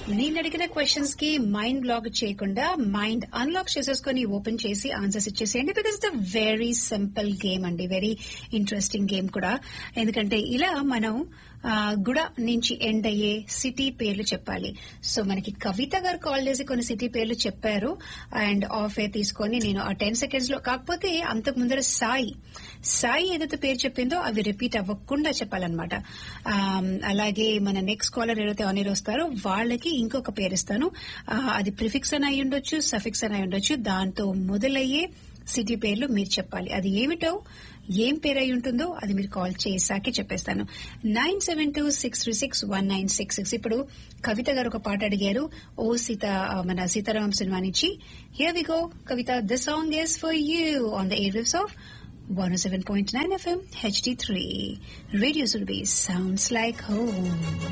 నేను అడిగిన క్వశ్చన్స్ కి మైండ్ బ్లాక్ చేయకుండా మైండ్ అన్లాక్ చేసేసుకొని ఓపెన్ చేసి ఆన్సర్స్ ఇచ్చేసేయండి because the very simple game అండి వెరీ ఇంట్రెస్టింగ్ గేమ్ కూడా ఎందుకంటే ఇలా మనం ఆ, గుడ నుంచి ఎండ్ అయ్యే సిటీ పేర్లు చెప్పాలి సో మనకి కవిత గారు కాల్ చేసి కొన్ని సిటీ పేర్లు చెప్పారు అండ్ ఆఫ్ ఎయిర్ తీసుకొని నేను ఆ టెన్ సెకండ్స్ లో కాకపోతే అంతకు ముందర సాయి సాయి ఏదైతే పేరు చెప్పిందో అవి రిపీట్ అవ్వకుండా చెప్పాలన్నమాట ఆమ్, అలాగే మన నెక్స్ట్ కాలర్ ఏదైతే ఆనర్ వస్తారో వాళ్ళకి ఇంకొక పేరు ఇస్తాను ఆ, అది ప్రిఫిక్స్ అని అయి ఉండొచ్చు సఫిక్స్ అని అయి ఉండొచ్చు దాంతో మొదలయ్యే సిటీ పేర్లు మీరు చెప్పాలి అది ఏమిటో ఏం పేరు అయి ఉంటుందో అది మీరు కాల్ చేసాకే చెప్పేస్తాను nine seven two six three six one nine six six ఇప్పుడు కవిత గారు ఒక పాట అడిగారు ఓ సీత ఆ, మన సీతారామం సినిమా నుంచి here we go Kavitha the song is for you on the air waves of 107.9 FM HD3 Radio Survey sounds like home.